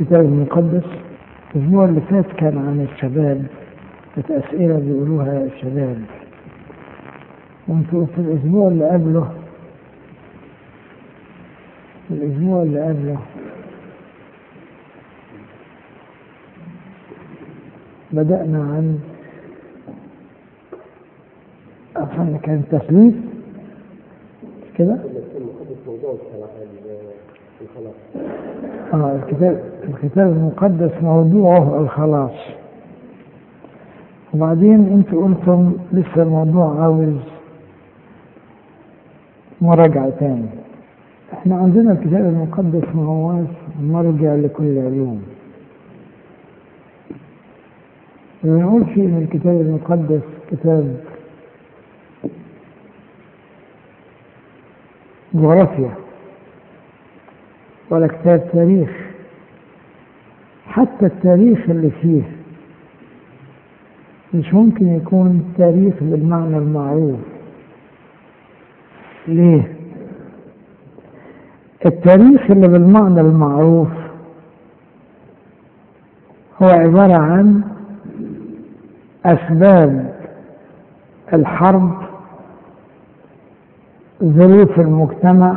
الكتاب المقدس الأسبوع اللي فات كان عن الشباب كانت أسئلة بيقولوها الشباب وانتوا في الأسبوع اللي قبله في الأسبوع اللي قبله بدأنا عن أظن كان تثليث كده؟ آه الكتاب الكتاب المقدس موضوعه الخلاص وبعدين انتوا قلتم لسه الموضوع عاوز مراجعة تاني احنا عندنا الكتاب المقدس ما هواش مرجع لكل علوم ما نقولش ان الكتاب المقدس كتاب جغرافيا ولا كتاب تاريخ حتى التاريخ اللي فيه مش ممكن يكون تاريخ بالمعنى المعروف ليه التاريخ اللي بالمعنى المعروف هو عبارة عن أسباب الحرب ظروف المجتمع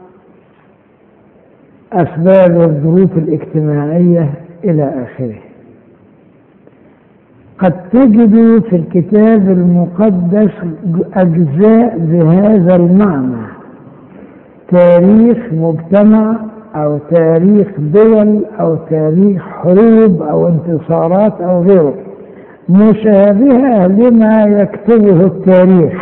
أسباب الظروف الاجتماعية إلى آخره قد تجد في الكتاب المقدس أجزاء بهذا المعنى تاريخ مجتمع أو تاريخ دول أو تاريخ حروب أو انتصارات أو غيره مشابهة لما يكتبه التاريخ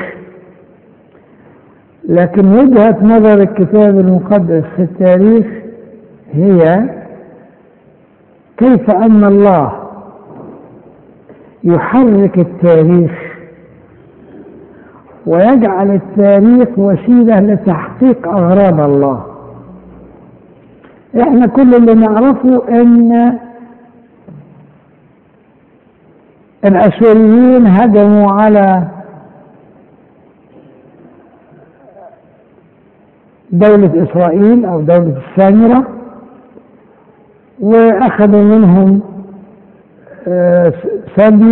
لكن وجهة نظر الكتاب المقدس في التاريخ هي كيف أن الله يحرك التاريخ ويجعل التاريخ وسيلة لتحقيق أغراض الله احنا كل اللي نعرفه ان الأسوريين هجموا على دولة إسرائيل أو دولة السامرة وأخذوا منهم سبي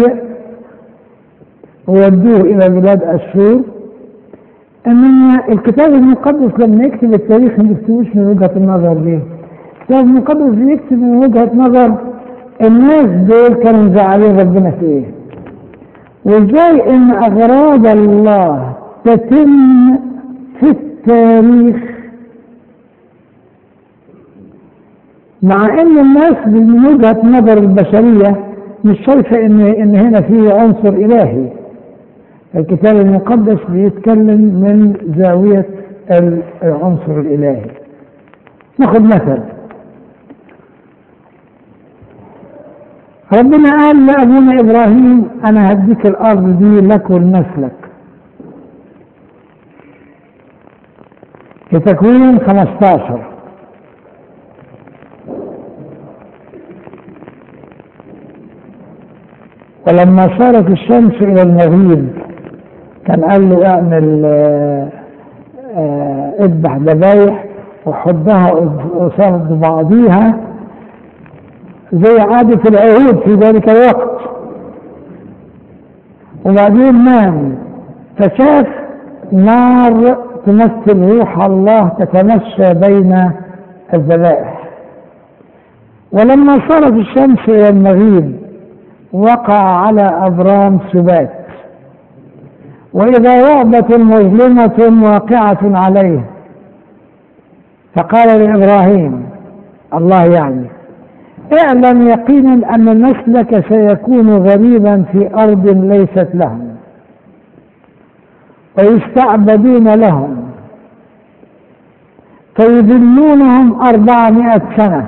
وودوه إلى بلاد أشور أما الكتاب المقدس لما يكتب التاريخ ما يكتبوش من وجهة النظر دي الكتاب المقدس بيكتب من وجهة نظر الناس دول كانوا مزعلين ربنا في ايه وازاي ان اغراض الله تتم في التاريخ مع ان الناس من وجهه نظر البشريه مش شايفه ان ان هنا في عنصر الهي الكتاب المقدس بيتكلم من زاويه العنصر الالهي ناخذ مثل ربنا قال لأبونا إبراهيم أنا هديك الأرض دي لك ولنسلك في تكوين 15 ولما صارت الشمس إلى المغيب كان قال له اعمل اذبح ذبايح وحطها قصاد بعضيها زي عادة العهود في ذلك الوقت وبعدين نام فشاف نار تمثل روح الله تتمشى بين الذبائح ولما صارت الشمس الى المغيب وقع على ابرام سبات واذا وعبة مظلمة واقعة عليه فقال لابراهيم الله يعني اعلم يقينا ان نسلك سيكون غريبا في ارض ليست لهم ويستعبدون لهم فيذلونهم أربعمائة سنة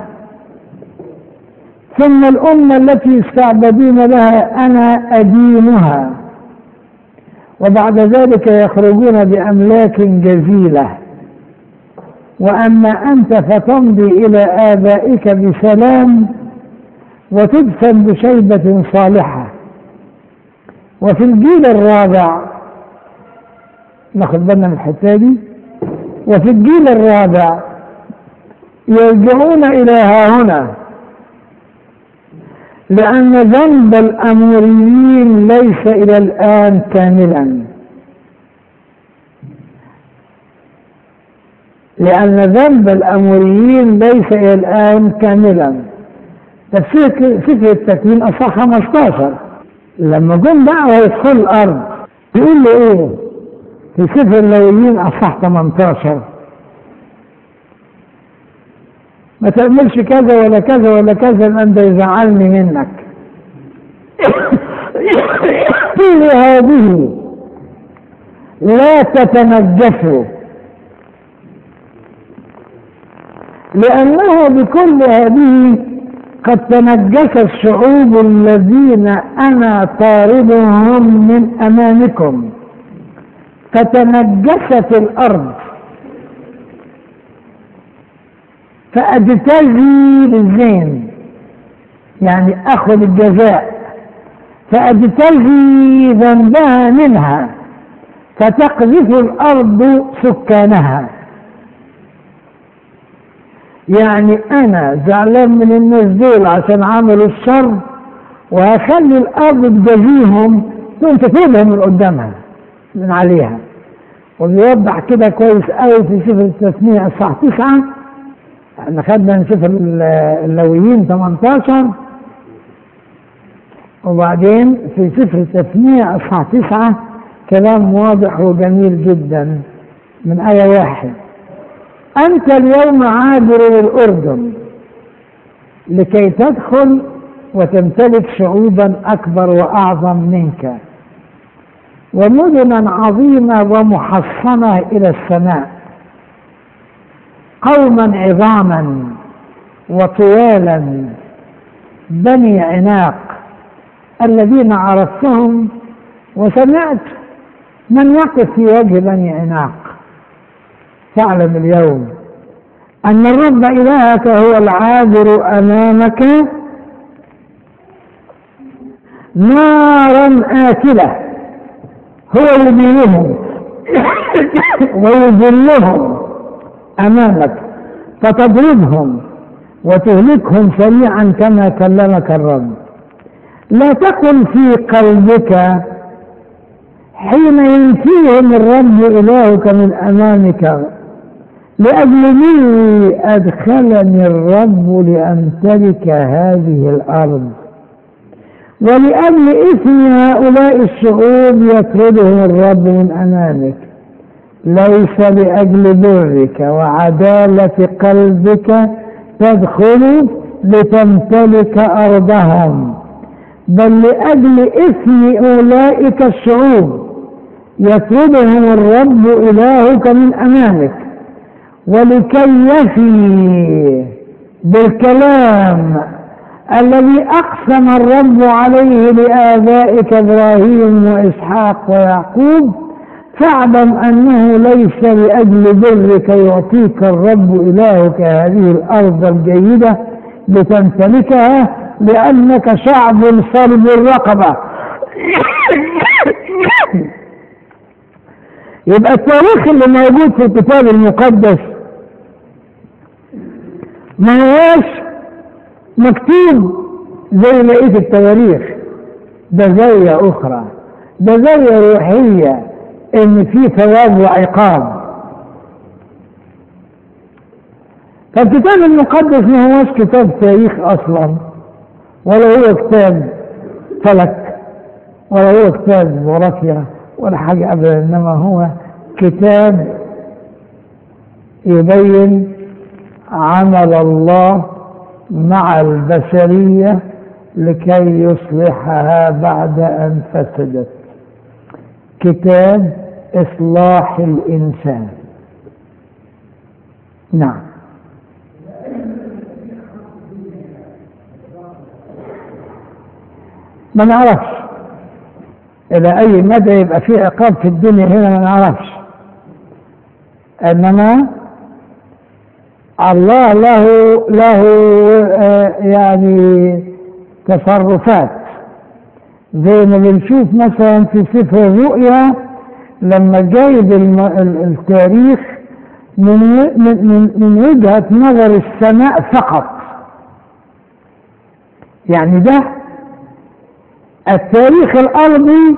ثم الأمة التي يستعبدون لها أنا أدينها وبعد ذلك يخرجون بأملاك جزيلة وأما أنت فتمضي إلى آبائك بسلام وتدفن بشيبة صالحة وفي الجيل الرابع ناخد بالنا من الحتة دي وفي الجيل الرابع يرجعون إلى ها هنا لأن ذنب الأموريين ليس إلى الآن كاملا لأن ذنب الأموريين ليس إلى الآن كاملا تفسير سفر التكوين أصح 15 لما جم بقى يدخل الأرض يقول له إيه في سفر اللويين أصح 18 ما تعملش كذا ولا كذا ولا كذا لأن ده يزعلني منك قيل هذه لا تتنجسوا لأنه بكل هذه قد تنجس الشعوب الذين أنا طاردهم من أمامكم فتنجست الأرض فأجتزي بالزين يعني أخذ الجزاء فأجتزي ذنبها منها فتقذف الأرض سكانها يعني أنا زعلان من الناس دول عشان عملوا الشر وهخلي الأرض تجازيهم تقوم تفيدهم من قدامها من عليها وبيوضح كده كويس قوي في سفر التسمية الصح تسعة احنا خدنا من سفر اللويين 18 وبعدين في سفر التسمية اصحاح تسعة كلام واضح وجميل جدا من آية واحد أنت اليوم عابر للأردن لكي تدخل وتمتلك شعوبا أكبر وأعظم منك ومدنا عظيمة ومحصنة إلى السماء قوما عظاما وطوالا بني عناق الذين عرفتهم وسمعت من يقف في وجه بني عناق فاعلم اليوم أن الرب إلهك هو العابر أمامك نارا آكلة هو يبينهم ويذلهم أمامك فتضربهم وتهلكهم سريعا كما كلمك الرب لا تقل في قلبك حين ينفيهم الرب إلهك من أمامك لأجل مين أدخلني الرب لأمتلك هذه الأرض ولأجل إثم هؤلاء الشعوب يطردهم الرب من أمامك ليس لأجل برك وعدالة قلبك تدخل لتمتلك أرضهم بل لأجل إثم أولئك الشعوب يطردهم الرب إلهك من أمامك ولكي يفي بالكلام الذي أقسم الرب عليه لآبائك إبراهيم وإسحاق ويعقوب فاعلم أنه ليس لأجل برك يعطيك الرب إلهك هذه الأرض الجيدة لتمتلكها لأنك شعب صلب الرقبة يبقى التاريخ اللي موجود في الكتاب المقدس ما هواش مكتوب زي بقية التواريخ ده زاوية أخرى ده زاوية روحية إن في ثواب وعقاب فالكتاب المقدس ما هوش كتاب تاريخ أصلا ولا هو كتاب فلك ولا هو كتاب جغرافيا ولا حاجة أبدا إنما هو كتاب يبين عمل الله مع البشرية لكي يصلحها بعد أن فسدت كتاب إصلاح الإنسان نعم ما نعرفش إلى أي مدى يبقى في عقاب في الدنيا هنا ما نعرفش إنما الله له له يعني تصرفات زي ما بنشوف مثلا في سفر الرؤيا لما جايب التاريخ من من من وجهة نظر السماء فقط يعني ده التاريخ الأرضي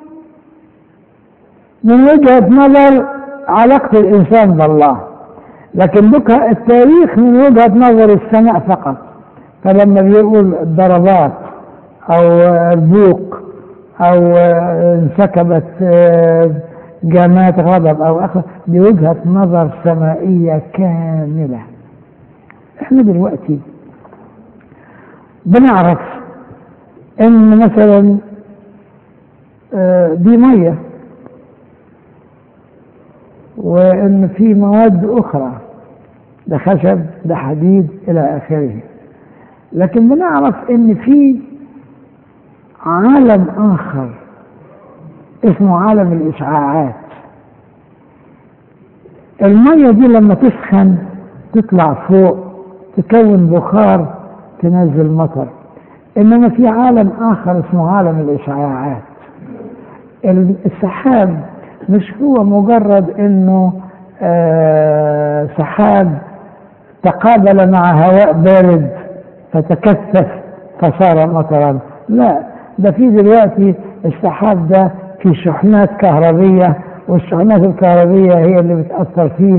من وجهة نظر علاقة الإنسان بالله لكن بكى التاريخ من وجهة نظر السماء فقط فلما بيقول الضربات أو البوق أو انسكبت جامات غضب أو أخر بوجهة نظر سمائية كاملة احنا دلوقتي بنعرف ان مثلا دي ميه وان في مواد اخرى ده خشب ده حديد الى اخره لكن بنعرف ان في عالم اخر اسمه عالم الاشعاعات الميه دي لما تسخن تطلع فوق تكون بخار تنزل مطر انما في عالم اخر اسمه عالم الاشعاعات السحاب مش هو مجرد انه آه سحاب تقابل مع هواء بارد فتكثف فصار مطرا لا ده في دلوقتي السحاب ده في شحنات كهربية والشحنات الكهربية هي اللي بتأثر فيه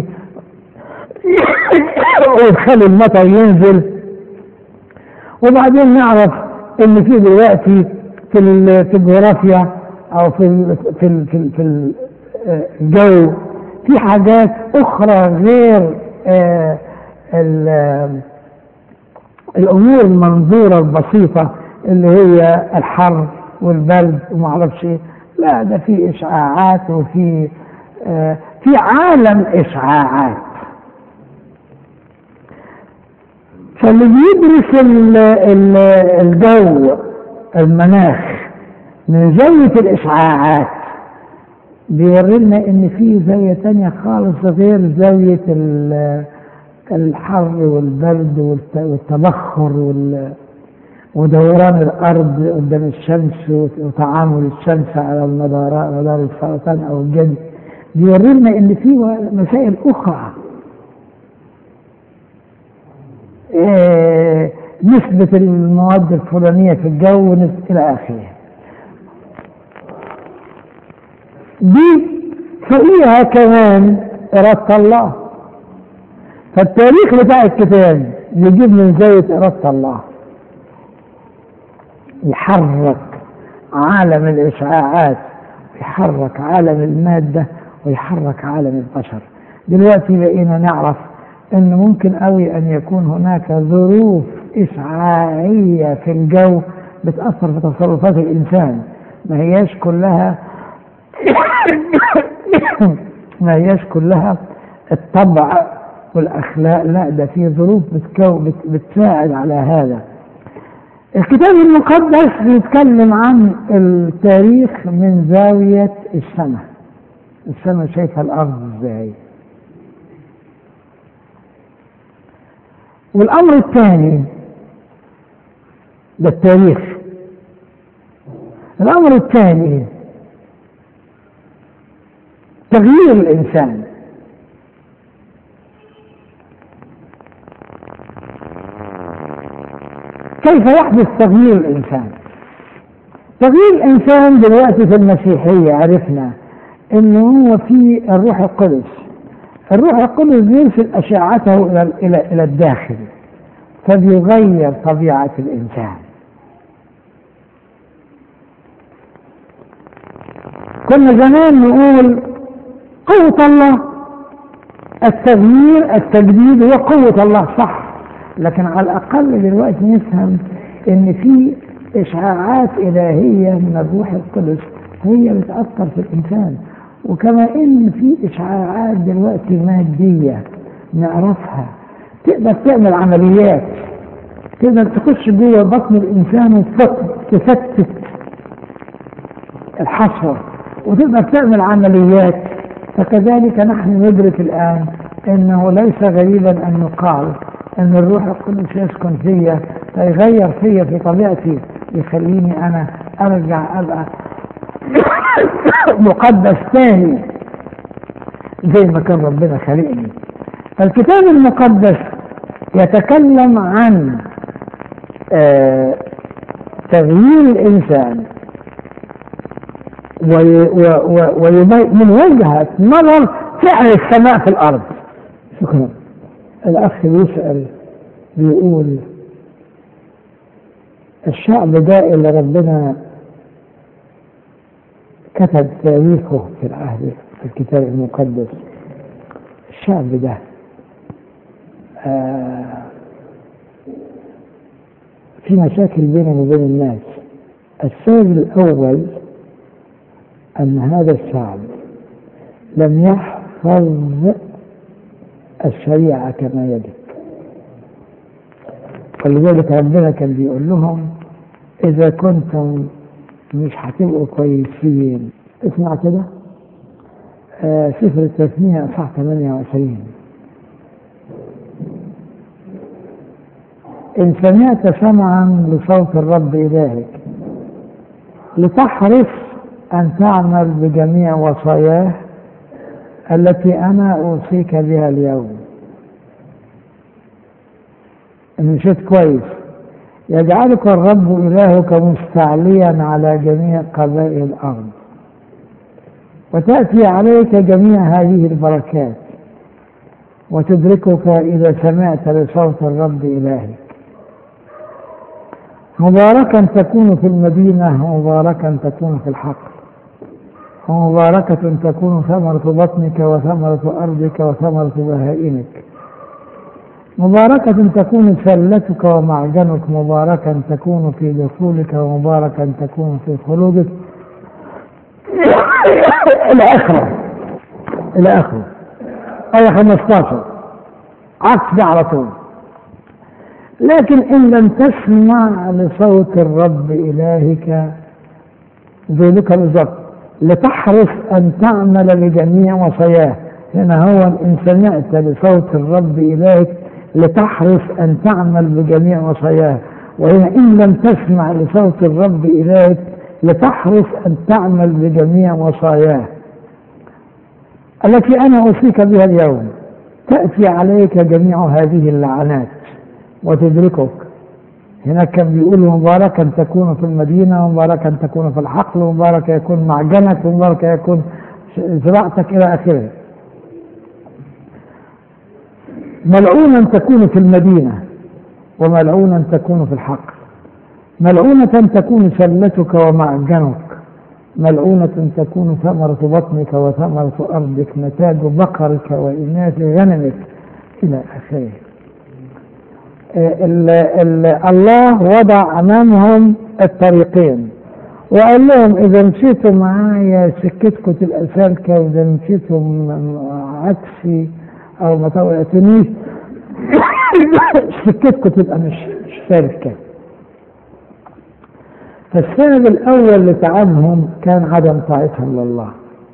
وتخلي المطر ينزل وبعدين نعرف ان في دلوقتي في في الجغرافيا او في في في, في الجو في حاجات اخرى غير الامور المنظوره البسيطه اللي هي الحر والبرد وما اعرفش ايه لا ده في اشعاعات وفي في عالم اشعاعات فاللي بيدرس الجو المناخ من زاوية الإشعاعات بيوري لنا إن في زاوية تانية خالص غير زاوية الحر والبرد والتبخر ودوران الأرض قدام الشمس وتعامل الشمس على المدار مدار السرطان أو الجد بيوري لنا إن في مسائل أخرى إيه نسبة المواد الفلانية في الجو إلى آخره دي فوقيها كمان إرادة الله فالتاريخ بتاع الكتاب يجيب من زاوية إرادة الله يحرك عالم الإشعاعات يحرك عالم المادة ويحرك عالم البشر دلوقتي بقينا نعرف ان ممكن قوي ان يكون هناك ظروف اشعاعيه في الجو بتاثر في تصرفات الانسان ما هياش كلها ما هياش كلها الطبع والاخلاق لا ده في ظروف بتكو بت بتساعد على هذا الكتاب المقدس بيتكلم عن التاريخ من زاويه السماء السماء شايفه الارض ازاي والأمر الثاني ده التاريخ الأمر الثاني تغيير الإنسان كيف يحدث تغيير الإنسان تغيير الإنسان دلوقتي في المسيحية عرفنا إنه هو في الروح القدس الروح القدس بيرسل أشعته إلى إلى إلى الداخل فبيغير طبيعة الإنسان كنا زمان نقول قوة الله التغيير التجديد هو قوة الله صح لكن على الأقل دلوقتي نفهم إن في إشعاعات إلهية من الروح القدس هي بتأثر في الإنسان وكما إن في إشعاعات دلوقتي مادية نعرفها تقدر تعمل عمليات تقدر تخش جوه بطن الإنسان وتفتت الحصوة وتقدر تعمل عمليات فكذلك نحن ندرك الآن أنه ليس غريبا أن يقال أن الروح القدس يسكن فيا فيغير فيا في طبيعتي يخليني أنا أرجع أبقى مقدس تاني زي ما كان ربنا خلقني الكتاب المقدس يتكلم عن آه تغيير الإنسان وي- و- و- ويبين من وجهة نظر فعل السماء في الأرض شكرا الأخ بيسأل بيقول الشعب ده اللي ربنا كتب تاريخه في العهد في الكتاب المقدس الشعب ده آه في مشاكل بينه وبين الناس السبب الأول أن هذا الشعب لم يحفظ الشريعة كما يجب فلذلك ربنا كان بيقول لهم إذا كنتم مش هتبقوا كويسين اسمع كده آه سفر التثنية أصحاح 28 إن سمعت سمعا لصوت الرب إلهك لتحرص أن تعمل بجميع وصاياه التي أنا أوصيك بها اليوم إن مشيت كويس يجعلك الرب إلهك مستعليا على جميع قبائل الأرض وتأتي عليك جميع هذه البركات وتدركك إذا سمعت لصوت الرب إلهك مباركا تكون في المدينة ومباركا تكون في الحقل ومباركة تكون ثمرة بطنك وثمرة أرضك وثمرة بهائمك مباركة تكون سلتك ومعجنك مباركا تكون في دخولك ومباركا تكون في خروجك إلى آخره إلى آخره آية 15 عكس ده على طول لكن إن لم تسمع لصوت الرب إلهك ذلك بالظبط لتحرص أن تعمل بجميع وصاياه هنا هو إن سمعت لصوت الرب إلهك لتحرص أن تعمل بجميع وصاياه وهنا إن لم تسمع لصوت الرب إلهك لتحرص أن تعمل بجميع وصاياه التي أنا أوصيك بها اليوم تأتي عليك جميع هذه اللعنات وتدركك هناك كان بيقول مباركا تكون في المدينة ومباركا تكون في الحقل ومبارك يكون معجنك ومبارك يكون زراعتك إلى آخره ملعونا تكون في المدينة وملعونا تكون في الحقل ملعونة تكون سلتك ومعجنك ملعونة تكون ثمرة بطنك وثمرة أرضك نتاج بقرك وإناث غنمك إلى آخره ال ال الله وضع أمامهم الطريقين وقال لهم إذا مشيتوا معايا سكتكم تبقى سالكة وإذا مشيتوا عكسي أو ما طوعتنيش سكتكم تبقى مش مش سالكة فالسبب الأول لتعبهم كان عدم طاعتهم لله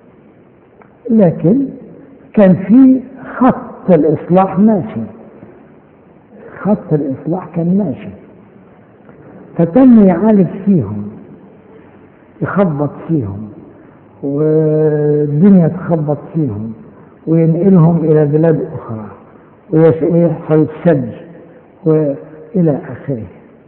لكن كان في خط الإصلاح ماشي خط الإصلاح كان ماشي فتم يعالج فيهم يخبط فيهم والدنيا تخبط فيهم وينقلهم إلى بلاد أخرى ويحصل السد وإلى آخره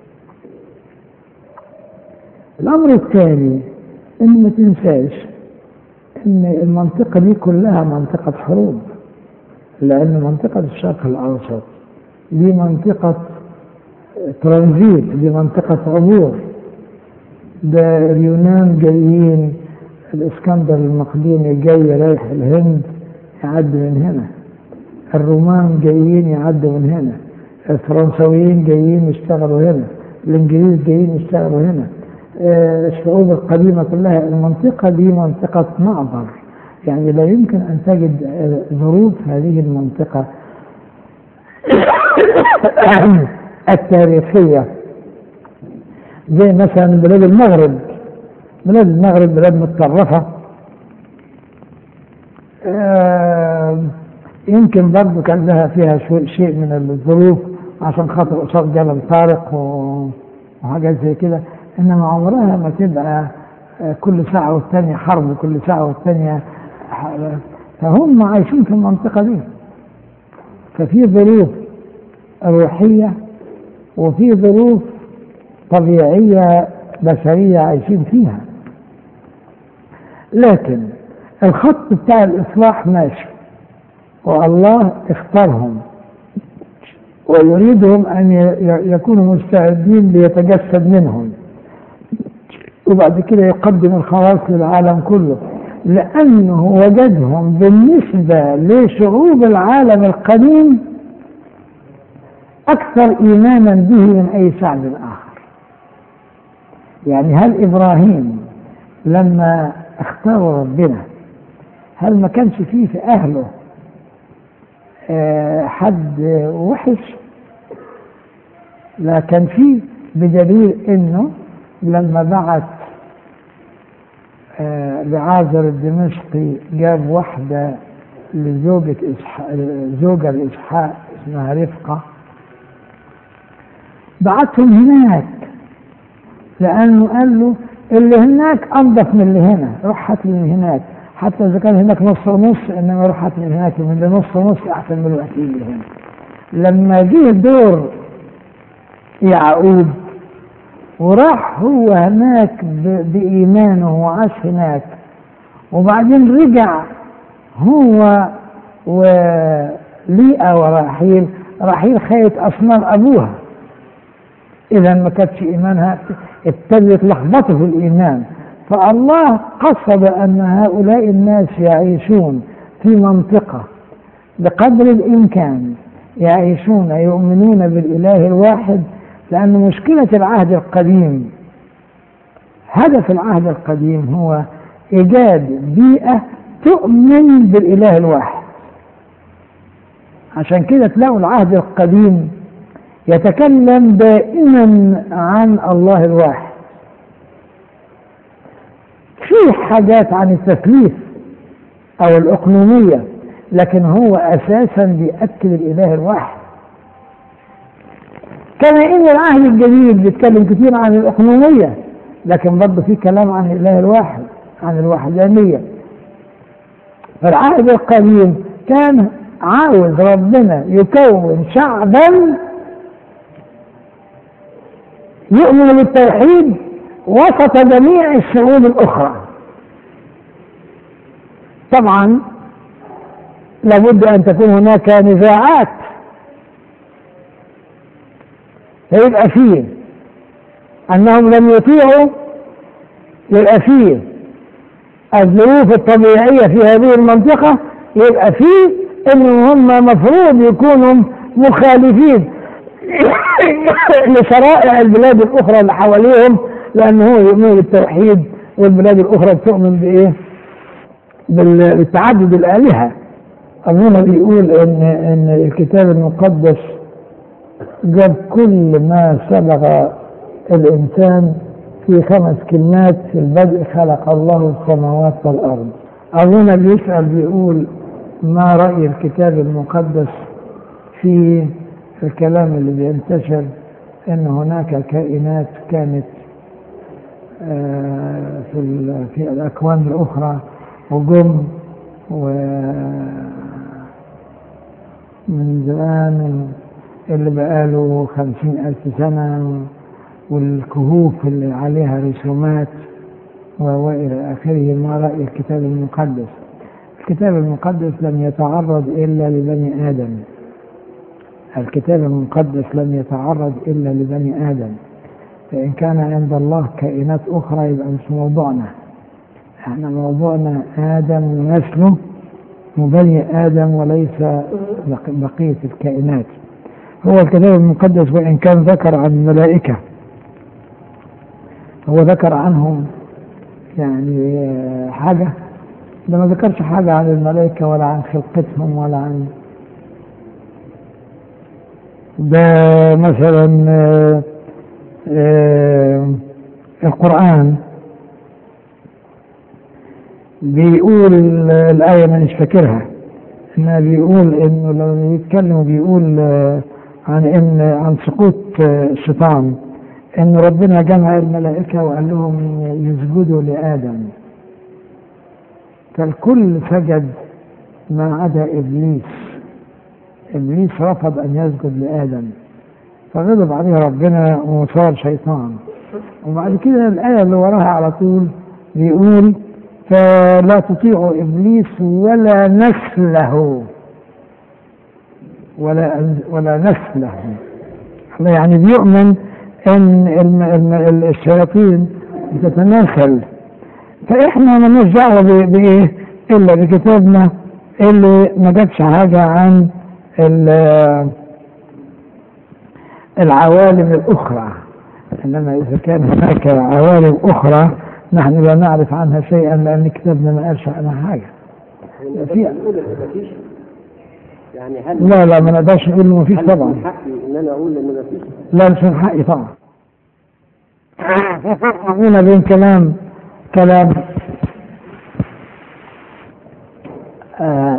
الأمر الثاني إن ما تنساش إن المنطقة دي كلها منطقة حروب لأن منطقة الشرق الأوسط دي منطقة ترانزيت دي منطقة عبور ده اليونان جايين الاسكندر المقدوني جاي رايح الهند يعدي من هنا الرومان جايين يعدوا من هنا الفرنساويين جايين يشتغلوا هنا الانجليز جايين يشتغلوا هنا الشعوب القديمة كلها المنطقة دي منطقة معبر يعني لا يمكن أن تجد ظروف هذه المنطقة التاريخية زي مثلا بلاد المغرب بلاد المغرب بلاد متطرفة يمكن برضه كان لها فيها شيء من الظروف عشان خاطر قصاد جبل طارق وحاجات زي كده انما عمرها ما تبقى كل ساعة والتانية حرب وكل ساعة والتانية فهم عايشين في المنطقة دي ففي ظروف روحية وفي ظروف طبيعية بشرية عايشين فيها لكن الخط بتاع الإصلاح ماشي والله اختارهم ويريدهم أن ي- يكونوا مستعدين ليتجسد منهم وبعد كده يقدم الخلاص للعالم كله لأنه وجدهم بالنسبة لشعوب العالم القديم أكثر إيمانا به من أي شعب آخر يعني هل إبراهيم لما اختاروا ربنا هل ما كانش فيه في أهله آه، حد وحش لا كان فيه بدليل انه لما بعت آه، لعازر الدمشقي جاب واحدة لزوجة إسحاق زوجة لإسحاق اسمها رفقة بعتهم هناك لأنه قال له اللي هناك أنظف من اللي هنا روح هات لي من هناك حتى إذا كان هناك نص ونص إنما روح هات من هناك من اللي نص ونص أحسن من الوقت اللي هنا لما جه دور يعقوب وراح هو هناك ب- بإيمانه وعاش هناك وبعدين رجع هو وليئة وراحيل راحيل خيت أصنام أبوها إذا ما كانتش إيمانها ابتدت لخبطه في الإيمان فالله قصد أن هؤلاء الناس يعيشون في منطقة بقدر الإمكان يعيشون يؤمنون بالإله الواحد لأن مشكلة العهد القديم هدف العهد القديم هو إيجاد بيئة تؤمن بالإله الواحد عشان كده تلاقوا العهد القديم يتكلم دائما عن الله الواحد في حاجات عن التثليث او الاقنوميه لكن هو اساسا بيأكد الاله الواحد كما ان العهد الجديد بيتكلم كثير عن الاقنوميه لكن برضه في كلام عن الاله الواحد عن الوحدانيه فالعهد القديم كان عاوز ربنا يكون شعبا يؤمن بالتوحيد وسط جميع الشعوب الأخرى طبعا لابد أن تكون هناك نزاعات فيبقى فيه أنهم لم يطيعوا يبقى فيه الظروف الطبيعية في هذه المنطقة يبقى فيه أنهم هم مفروض يكونوا مخالفين لشرائع البلاد الأخرى اللي حواليهم لأنه هو يؤمن بالتوحيد والبلاد الأخرى بتؤمن بإيه؟ بال- بالتعدد الآلهة أبونا بيقول إن إن الكتاب المقدس جاب كل ما سبق الإنسان في خمس كلمات في البدء خلق الله السماوات والأرض أبونا بيسأل بيقول ما رأي الكتاب المقدس في الكلام اللي بينتشر ان هناك كائنات كانت آه، في ال- في الاكوان الاخرى وجم و من زمان اللي بقاله خمسين ألف سنة والكهوف اللي عليها رسومات و- وإلى آخره ما رأي الكتاب المقدس الكتاب المقدس لم يتعرض إلا لبني آدم الكتاب المقدس لم يتعرض إلا لبني آدم فإن كان عند الله كائنات أخرى يبقى مش موضوعنا احنا موضوعنا آدم ونسله وبني آدم وليس بق- بقية الكائنات هو الكتاب المقدس وإن كان ذكر عن الملائكة هو ذكر عنهم يعني آه، حاجة ده ما ذكرش حاجة عن الملائكة ولا عن خلقتهم ولا عن ده مثلا آه، آه، القرآن بيقول الآية مانيش فاكرها إنها بيقول إنه لما يتكلم بيقول آه، عن إن عن سقوط آه، الشيطان إن ربنا جمع الملائكة وقال لهم يسجدوا لآدم فالكل سجد ما عدا إبليس إبليس رفض أن يسجد لآدم فغضب عليه ربنا وصار شيطان وبعد كده الآية اللي وراها على طول بيقول فلا تطيعوا إبليس ولا نسله ولا ولا نسله يعني بيؤمن ان الم- الم- الشياطين بتتناسل فاحنا مالناش دعوه ب- بايه الا بكتابنا اللي ما جابش حاجه عن ال- العوالم الاخرى انما اذا كان هناك عوالم اخرى نحن لا نعرف عنها شيئا لان كتابنا ما قالش عنها حاجه في- نقول ان مفيش يعني هل لا لا ما نقدرش نقول انه مفيش هل طبعا من حقي ان انا اقول ان مفيش لا مش من حقي طبعا هنا بين كلام كلام آه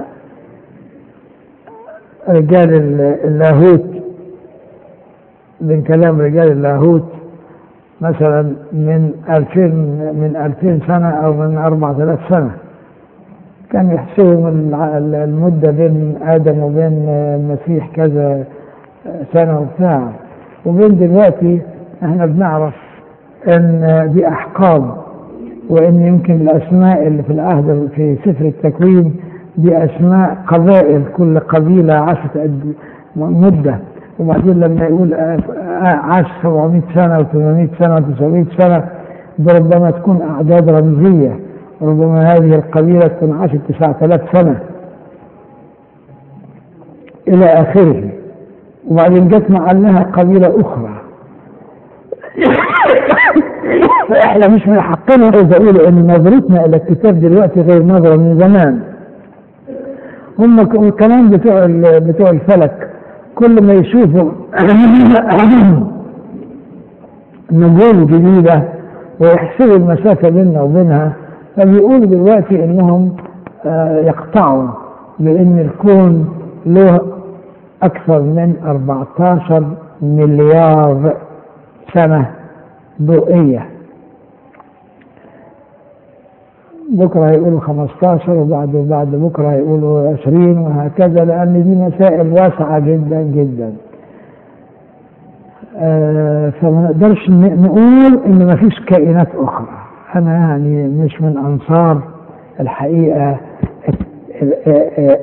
رجال ال- اللاهوت بين كلام رجال اللاهوت مثلا من 2000 من 2000 سنة أو من 4000 سنة كان يحسبوا الع- المدة بين آدم وبين المسيح كذا سنة وبتاع وبين دلوقتي احنا بنعرف ان دي احقاب وان يمكن الاسماء اللي في العهد في سفر التكوين دي اسماء قبائل كل قبيله عاشت قد مده وبعدين لما يقول آه، آه، عاش 700 سنه و800 سنه و900 سنه بربما تكون اعداد رمزيه ربما هذه القبيله تكون عاشت 9000 سنه الى اخره وبعدين جت معلها قبيلة أخرى فإحنا مش من حقنا إذا أقول إن نظرتنا إلى الكتاب دلوقتي غير نظرة من زمان هم ك- كمان بتوع ال- بتوع الفلك كل ما يشوفوا نجوم جديدة ويحسبوا المسافة بيننا وبينها فبيقولوا دلوقتي إنهم آه، يقطعوا بأن الكون له أكثر من 14 مليار سنة ضوئية بكرة هيقولوا 15 وبعد بعد بكرة هيقولوا 20 وهكذا لأن دي مسائل واسعة جدا جدا آه، فما نقدرش ن- نقول إن ما فيش كائنات أخرى أنا يعني مش من أنصار الحقيقة ال- ال-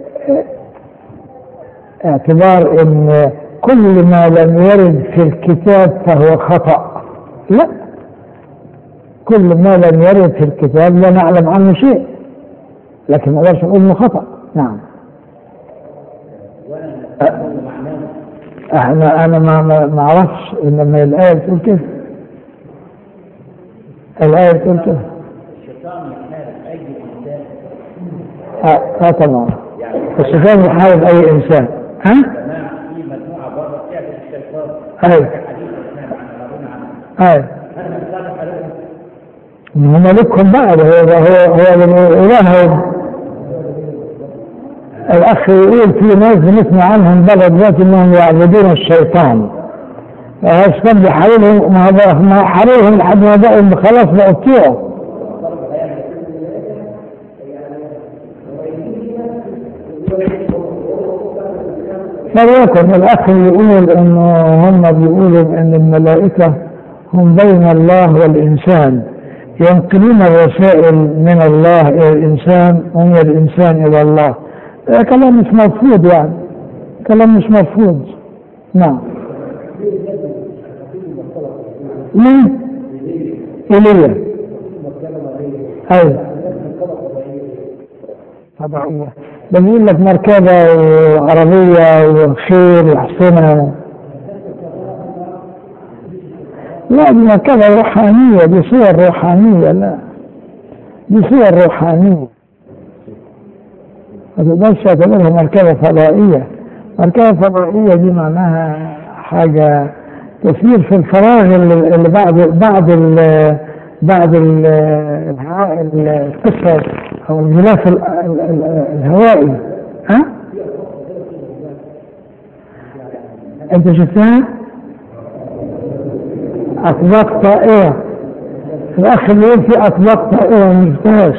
اعتبار ان كل ما لم يرد في الكتاب فهو خطأ لا كل ما لم يرد في الكتاب لا نعلم عنه شيء لكن ما نقدرش نقول انه خطأ نعم أ- احنا انا ما ما ما اعرفش ان لما الايه بتقول كده الايه بتقول كده اه, آه طبعا الشيطان يحارب اي انسان ها؟ في مجموعه بره بتعمل الشيطان ايوه حديث سمعنا عن ابونا عنه ايوه هل من صالح عليهم هم مالكهم بقى ده هو هو هو اللي إله الأخ يقول في ناس بنسمع عنهم بلد دلوقتي إنهم يعبدون الشيطان الشيطان بيحاربهم ما هو ما هو حاربهم لحد ما بقوا خلاص بقوا بتوعه فليكن الأخ يقول إنه هم بيقولوا إن الملائكة هم بين الله والإنسان ينقلون الرسائل من الله إلى الإنسان ومن الإنسان إلى الله ده كلام مش مرفوض يعني كلام مش مرفوض نعم مين؟ إيليا أيوه طبعا ده بيقول لك مركبة وعربية وخير وحسنة لا دي مركبة روحانية دي صور روحانية لا دي صور روحانية ما تقدرش تعتبرها مركبة فضائية مركبة فضائية دي معناها حاجة تسير في الفراغ اللي اللي بعد بعد ال بعد ال الهواء القشرة أو الغلاف ال- ال- ال- الهوائي ها؟ أنت شفتها؟ أطباق طائرة الأخ اللي يقول في أطباق طائرة ما شفتهاش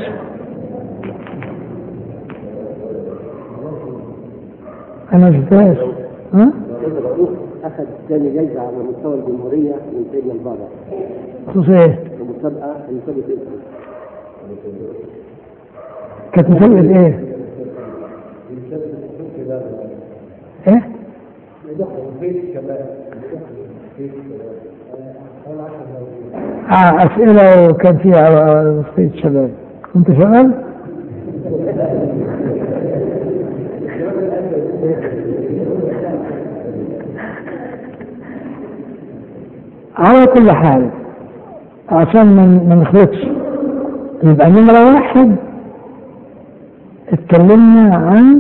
أنا ما شفتهاش ها؟ سيدنا الرئيس اخذ ثاني جايزه على مستوى الجمهوريه من سيدنا البابا خصوص إيه؟ في مسابقه مسابقه اسم كانت مسابقة ايه؟ ايه؟ آه أسئلة وكان فيها وصية شباب كنت شغال؟ على كل حال عشان ما ما نخلطش يبقى نمرة واحد اتكلمنا عن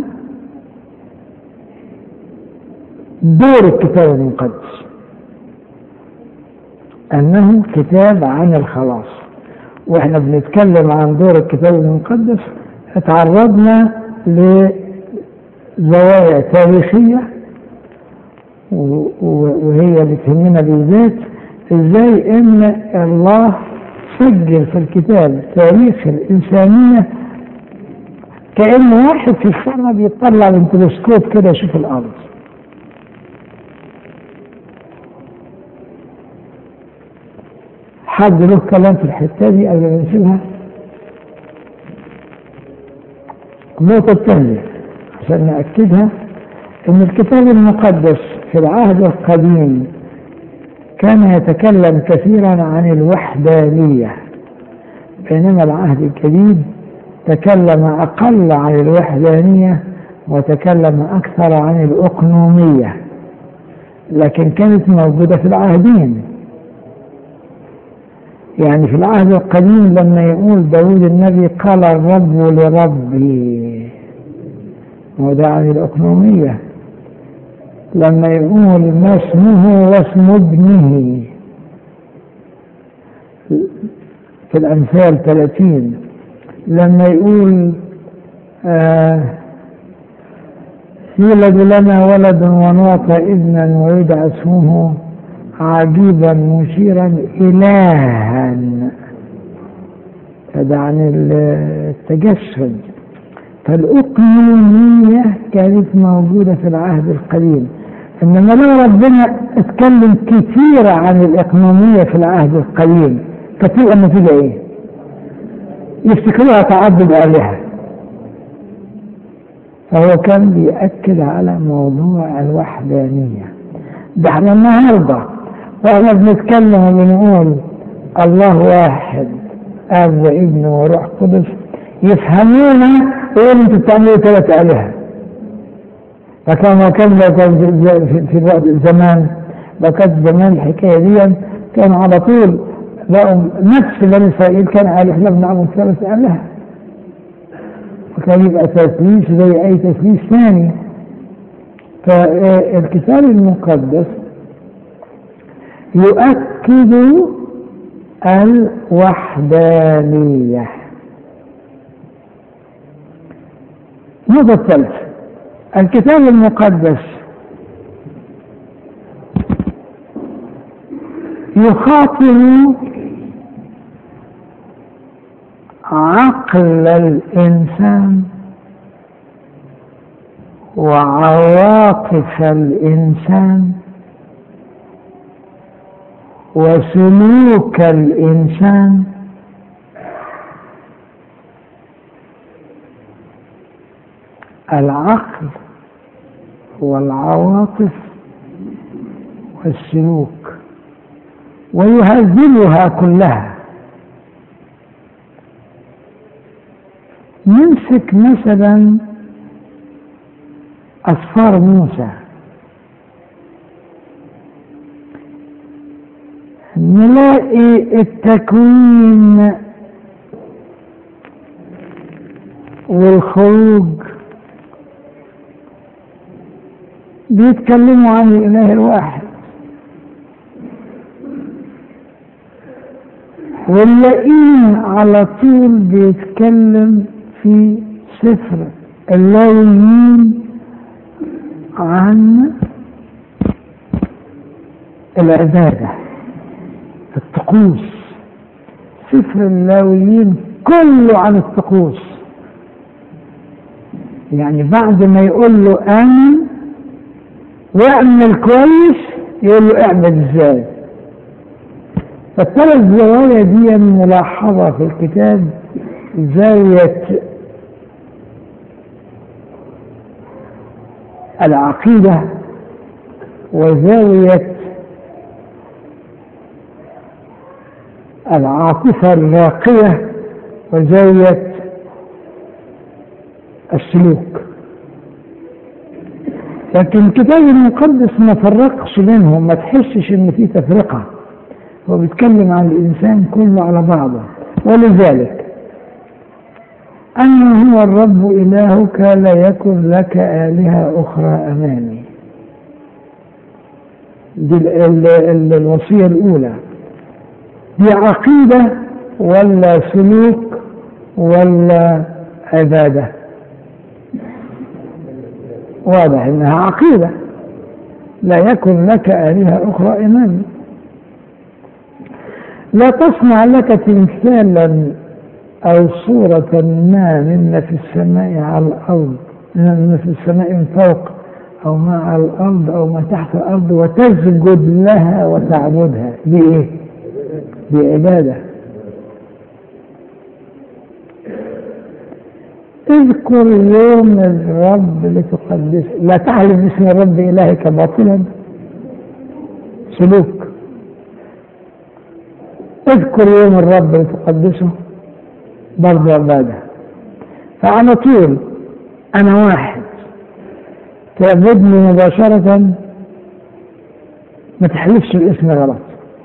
دور الكتاب المقدس أنه كتاب عن الخلاص وإحنا بنتكلم عن دور الكتاب المقدس اتعرضنا لزوايا تاريخية و- و- وهي اللي تهمنا بالذات ازاي ان الله سجل في الكتاب تاريخ الإنسانية كأن واحد في السماء بيطلع بالتلسكوب كده يشوف الأرض حد له كلام في الحتة دي قبل ما نسيبها النقطة الثانية عشان نأكدها إن الكتاب المقدس في العهد القديم كان يتكلم كثيرا عن الوحدانية بينما العهد الجديد تكلم أقل عن الوحدانية وتكلم أكثر عن الأقنومية لكن كانت موجودة في العهدين يعني في العهد القديم لما يقول داود النبي قال الرب لربي وده عن الأقنومية لما يقول ما اسمه واسم ابنه في الأمثال 30 لما يقول آه يولد لنا ولد ونعطى ابنا ويدعى اسمه عجيبا مشيرا إلها هذا عن التجسد فالأقنومية كانت موجودة في العهد القديم إنما لو ربنا اتكلم كثير عن الإقنومية في العهد القديم فتبقى النتيجة إيه؟ يفتكروها تعدد آلهة فهو كان بيأكد على موضوع الوحدانية ده احنا النهارده واحنا بنتكلم وبنقول الله واحد اب وابن وروح قدس يفهمونا يقول انتوا بتعملوا ثلاث الهه فكان كان لو كان في- في- في الوقت زمان لو كانت زمان الحكايه دي كان على طول لقوا نفس بني اسرائيل كان قال احنا بنعبد ثلاث الهه وكان يبقى تثليث زي اي تثليث ثاني فالكتاب المقدس يؤكد الوحدانية النقطة الثالثة الكتاب المقدس يخاطب عقل الإنسان وعواطف الإنسان وسلوك الإنسان العقل والعواطف والسلوك ويهذبها كلها نمسك مثلا أسفار موسى نلاقي التكوين والخروج بيتكلموا عن الإله الواحد ونلاقيه على طول بيتكلم في سفر اللاويين عن العبادة الطقوس سفر اللاويين كله عن الطقوس يعني بعد ما يقول له آمن واعمل كويس يقول له اعمل ازاي فالثلاث زوايا دي ملاحظة في الكتاب زاوية العقيدة وزاوية العاطفة الراقية وزاوية السلوك لكن الكتاب المقدس ما فرقش بينهم ما تحسش ان في تفرقة هو بيتكلم عن الانسان كله على بعضه ولذلك أنا هو الرب إلهك لا يكن لك آلهة أخرى أمامي دي ال ال ال الوصية الأولى دي عقيدة ولا سلوك ولا عبادة واضح انها عقيدة لا يكن لك آلهة أخرى إمامي لا تصنع لك تمثالا أو صورة ما مما في السماء على الأرض مما في السماء من فوق أو ما على الأرض أو ما تحت الأرض وتسجد لها وتعبدها بإيه؟ بعبادة اذكر يوم الرب لتقدس لا تعلم باسم الرب إلهك باطلا سلوك اذكر يوم الرب لتقدسه برضه عبادة فعلى طول أنا واحد تعبدني مباشرة ما تحلفش الاسم غلط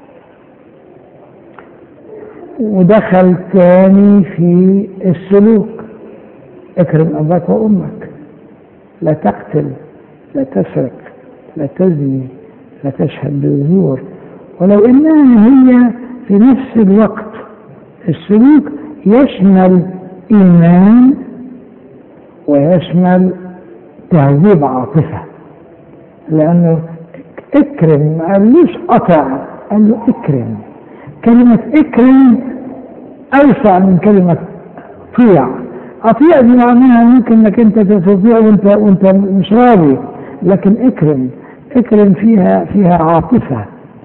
ودخل تاني في السلوك اكرم أباك وأمك لا تقتل لا تسرق لا تزني لا تشهد بالزور ولو انها هي في نفس الوقت السلوك يشمل ايمان ويشمل تهذيب عاطفه لانه اكرم ما قالوش قطع قال له اكرم كلمه اكرم اوسع من كلمه طيع اطيع دي معناها ممكن انك انت تستطيع وانت وانت مش راضي لكن اكرم اكرم فيها فيها عاطفه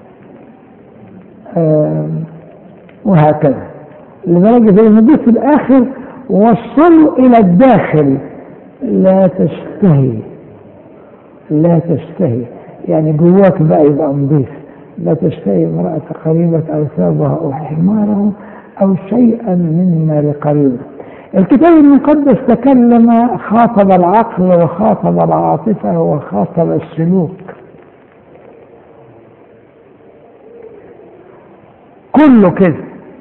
آه وهكذا لدرجه ان في الاخر وصلوا الى الداخل لا تشتهي لا تشتهي يعني جواك بقى يبقى نظيف لا تشتهي امرأة قريبك أو ثوبها أو حماره أو شيئا مما لقريبك الكتاب المقدس تكلم خاطب العقل وخاطب العاطفة وخاطب السلوك كله كده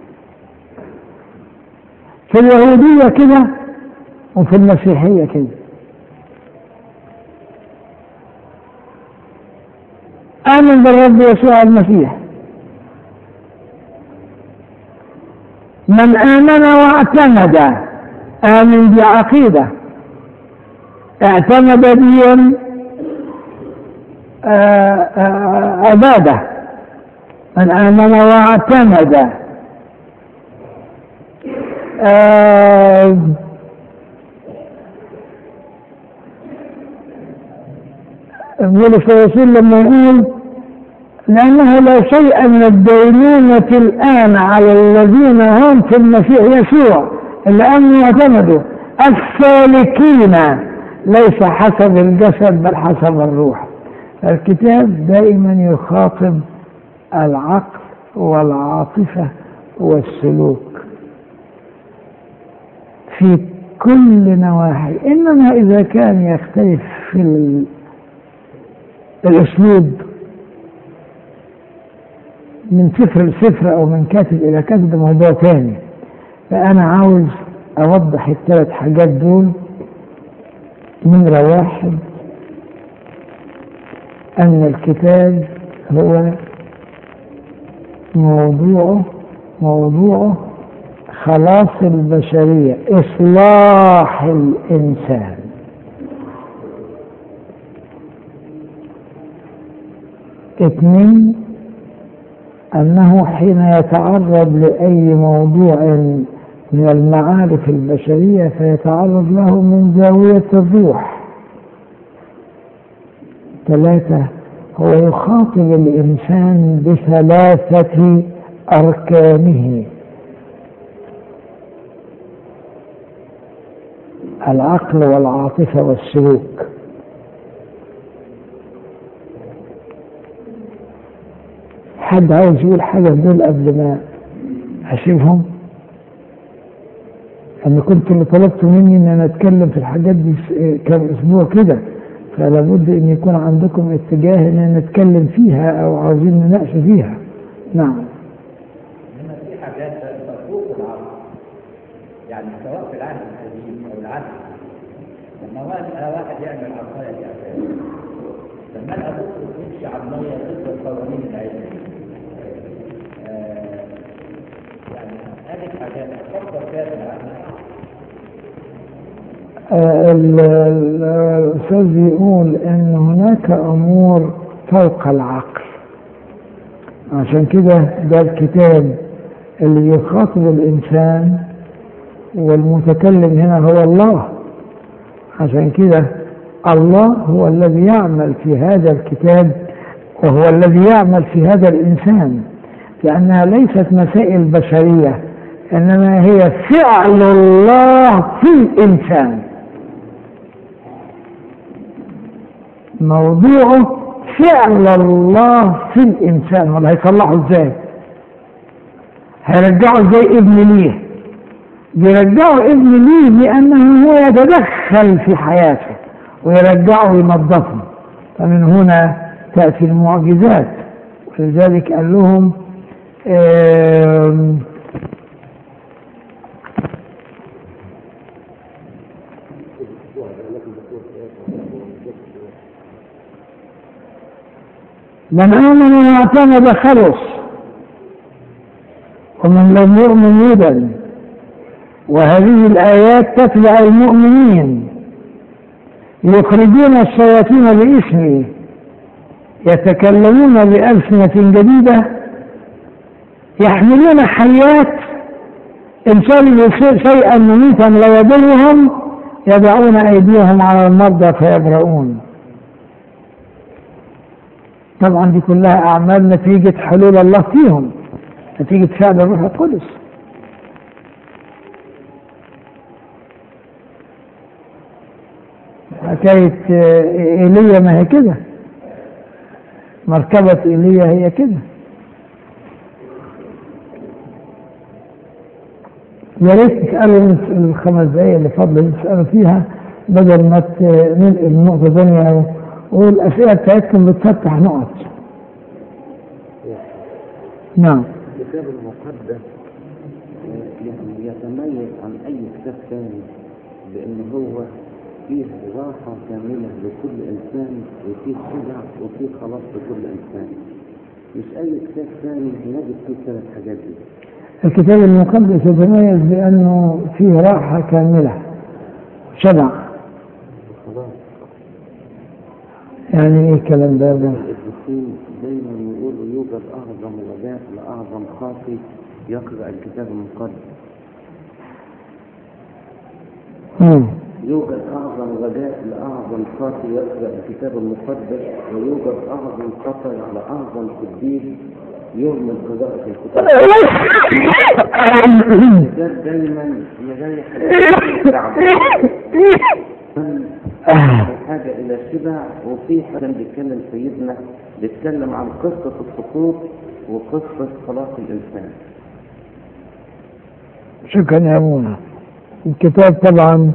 في اليهودية كده وفي المسيحية كده آمن بالرب يسوع المسيح من آمن واعتمد آمن بعقيدة اعتمد بهم عبادة من آمن واعتمد آه بولس الرسول لما يقول لأنه لا شيء من الدينونة الآن على الذين هم في المسيح يسوع لأنه اعتمدوا السالكين ليس حسب الجسد بل حسب الروح الكتاب دائما يخاطب العقل والعاطفة والسلوك في كل نواحي إنما إذا كان يختلف في الأسلوب من سفر لسفر أو من كاتب إلى كاتب ده موضوع تاني فأنا عاوز أوضح الثلاث حاجات دول نمرة واحد أن الكتاب هو موضوعه موضوعه خلاص البشرية إصلاح الإنسان اثنين أنه حين يتعرض لأي موضوع من المعارف البشرية فيتعرض له من زاوية الروح ثلاثة هو يخاطب الإنسان بثلاثة أركانه العقل والعاطفة والسلوك حد عاوز يقول حاجة في دول قبل ما أسيبهم أنا كنت اللي طلبت مني إن أنا أتكلم في الحاجات دي س- كام أسبوع كده فلا بد إن يكون عندكم اتجاه إن نتكلم فيها أو عاوزين نناقش فيها نعم انما في حاجات تفوق العقل يعني سواء في العهد القديم او العهد لما واحد واحد يعمل عصايه دي عشان لما انا ابص تمشي على الميه ضد القوانين العلميه آه، يعني هذه حاجات افكر فيها في العهد آه، ال- ال- الأستاذ بيقول إن هناك أمور فوق العقل عشان كده ده الكتاب اللي يخاطب الإنسان والمتكلم هنا هو الله عشان كده الله هو الذي يعمل في هذا الكتاب وهو الذي يعمل في هذا الإنسان لأنها ليست مسائل بشرية إنما هي فعل الله في الإنسان موضوعه فعل الله في الإنسان ولا هيصلحه إزاي هيرجعه زي ابن ليه بيرجعه ابن ليه لأنه هو يتدخل في حياته ويرجعه ينظفه فمن هنا تأتي المعجزات ولذلك قال لهم آم، من آمن واعتمد خلص ومن لم يؤمن يدل وهذه الآيات تتبع المؤمنين يخرجون الشياطين باسمي يتكلمون بألسنة جديدة يحملون حيات إن شربوا شيئا مميتا لا يضرهم يضعون أيديهم على المرضى فيبرؤون طبعا دي كلها أعمال نتيجة حلول الله فيهم نتيجة فعل الروح القدس حكاية آه، إيليا ما هي كده مركبة إيليا هي كده يا ريت تسألوا الخمس دقايق اللي فاضلة دي تسألوا فيها بدل ما ت- ننقل نقطة ثانية والأسئلة بتاعتكم بتفتح نقط نعم الكتاب المقدس آه، يعني يتميز عن أي كتاب ثاني بأن هو فيه راحة كاملة لكل إنسان وفيه خدع وفيه خلاص لكل إنسان مش أي كتاب ثاني نجد فيه ثلاث حاجات دي الكتاب المقدس يتميز بأنه فيه راحة كاملة شبع خلاص يعني ايه الكلام ده ده؟ القديسين دايما يقولوا يوجد أعظم رجاء لأعظم خاطي يقرأ الكتاب المقدس مم. يوجد أعظم رجاء لأعظم خاطي يقرأ الكتاب المقدس ويوجد أعظم خطر لأعظم قديس يهمل قراءة الكتاب ده دايما يريح الشعب حاجة إلى الشبع وفي حاجة بيتكلم سيدنا بيتكلم عن قصة السقوط وقصة خلاص الإنسان شكرا يا منى الكتاب طبعا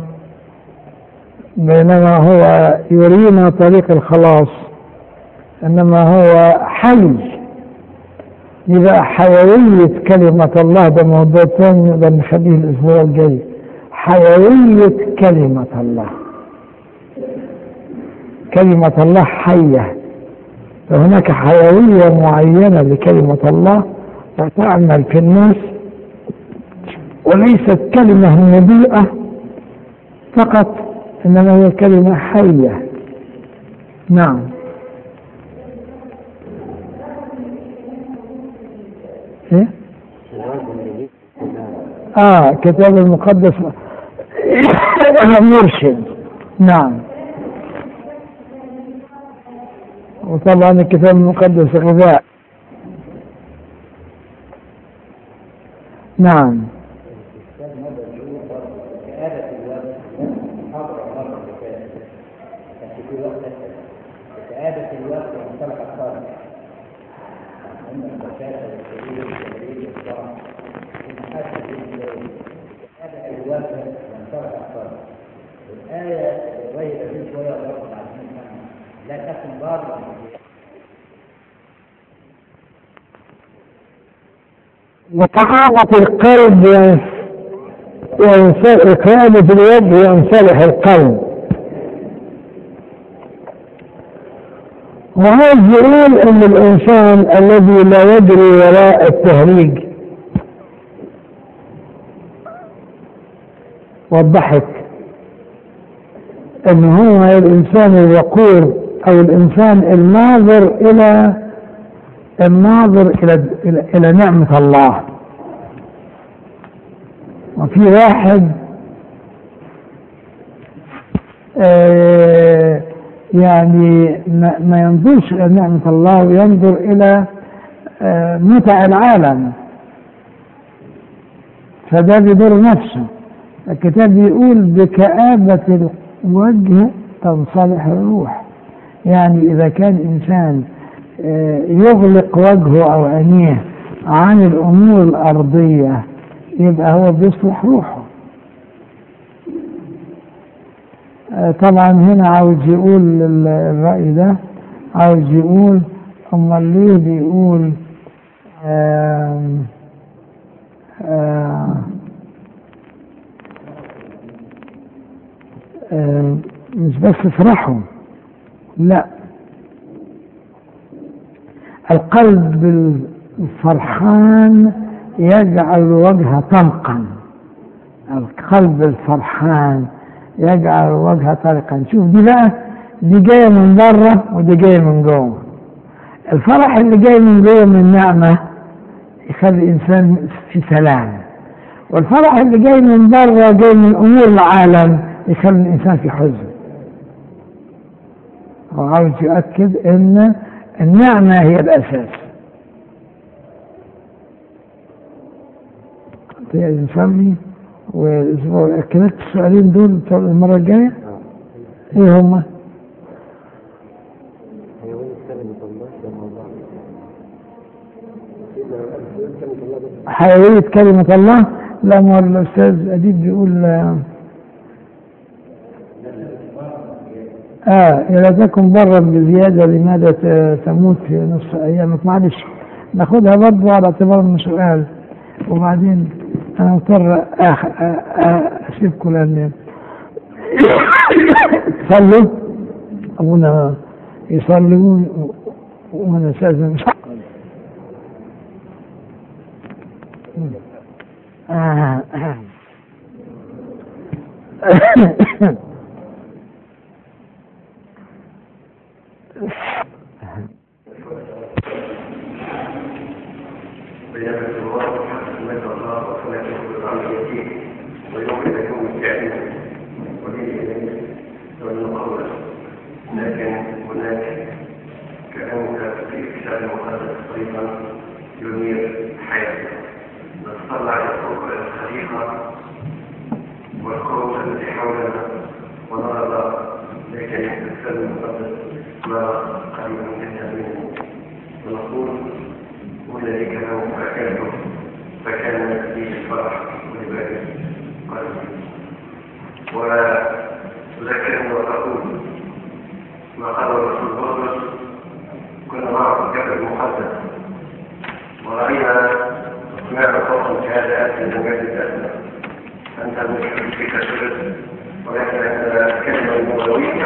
بينما هو يرينا طريق الخلاص انما هو حي يبقى حيوية كلمة الله ده موضوع تاني نقدر نخليه الأسبوع الجاي حيوية كلمة الله كلمة الله حية فهناك حيوية معينة لكلمة الله وتعمل في الناس وليست كلمة نبيئة فقط إنما هي كلمة حية نعم إيه؟ آه كتاب المقدس مرشد نعم وطبعا الكتاب المقدس غذاء نعم كآبة الوقت حضر مرة كفاية بس في وقت كآبة الوقت ومصطلح الصالح الرسالة والسبيل والدليل والشرع المحاسن بالله هذا الوافة ينصرف أكثر والآية الرواية دي شوية برضه عشان نفهم لا تكن ضارا وطعامة القلب ينصلح إكرامة الوجه ينصلح القلب وعايز يقول ان الانسان الذي لا يدري وراء التهريج والضحك ان هو الانسان الوقور او الانسان الناظر الى الناظر الى الى, إلى نعمة الله وفي واحد آه يعني ما, ما ينظرش إلى نعمة الله وينظر إلى آه متع العالم فده بيضر نفسه الكتاب بيقول بكآبة الوجه تنصلح الروح يعني إذا كان إنسان آه يغلق وجهه أو عينيه عن الأمور الأرضية يبقى هو بيصلح روحه طبعا هنا عاوز يقول الرأي ده عاوز يقول أمال ليه بيقول آم آم آم مش بس افرحوا لا القلب الفرحان يجعل الوجه طلقا القلب الفرحان يجعل الوجه طلقا شوف دي بقى دي جايه من بره ودي جايه من جوه الفرح اللي جاي من جوه من نعمه يخلي الانسان في سلام والفرح اللي جاي من بره جاي من امور العالم يخلي الانسان في حزن وعاوز يؤكد ان النعمه هي الاساس نصلي والاسبوع كتبت السؤالين دول بتوع المره الجايه ايه هما؟ حيوية كلمة الله لا ما الأستاذ أديب بيقول آه إذا تكن برا بزيادة لماذا تموت في نصف أيامك معلش ناخدها برضه على اعتبار إنه سؤال وبعدين أنا مضطر أسيبكم لأن صلوا أبونا يصلوا وأنا أستاذن مش آه. بيانة الله حسنات الله وصلاته بالعمل اليتيم ويوم يكون التعليم وليه إليه والنقول لكن هناك كأنك في كتاب مقدس أيضا ينير حياتك نطلع لفوق الخليقة والكون التي حولنا ونرى لكن الكتاب المقدس ما قريب جدا منه ونقول والذي كانوا فكانوا فكان فيه الفرح ولباس قلبي وذكرني وتقول ما قال الرسول بطرس كنا معه في الجبل المقدس ورأينا سمعنا صوتا كهذا آتي من مجال الأسماء أنت المشرك في كثير ولكن عندنا كلمة المولوية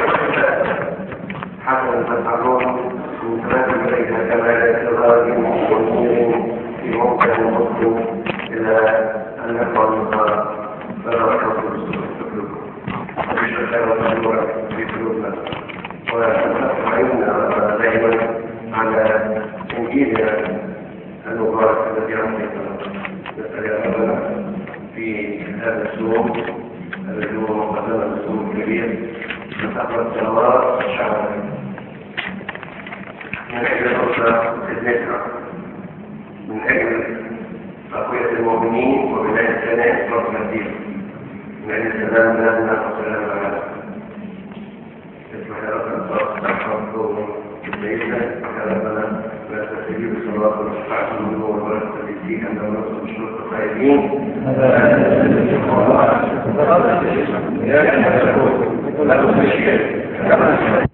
حسنا تفعلون متمثل إليها كما يتغير والمؤمن في موقع المسلم إلى أن يقع المطار فلا تقول تقلب وفي الخير والنور في قلوبنا ونفتح عيوننا دائما على إنجيلنا المبارك الذي أعطينا نسأل يا ربنا في هذا السوق الذي هو مقدمة السوق الكبير نتقبل الصلوات الشعبية من أجل الأسرة الذكرى من أجل تقوية المؤمنين وبناء الثناء فرض الدين من أجل سلام بلادنا وسلام العالم اسمح يا رب أن تحفظهم سيدنا وكلامنا لا تستجيب الصلاة واستعصوا النور ولا تبكي أن نصر الشرط خائفين هذا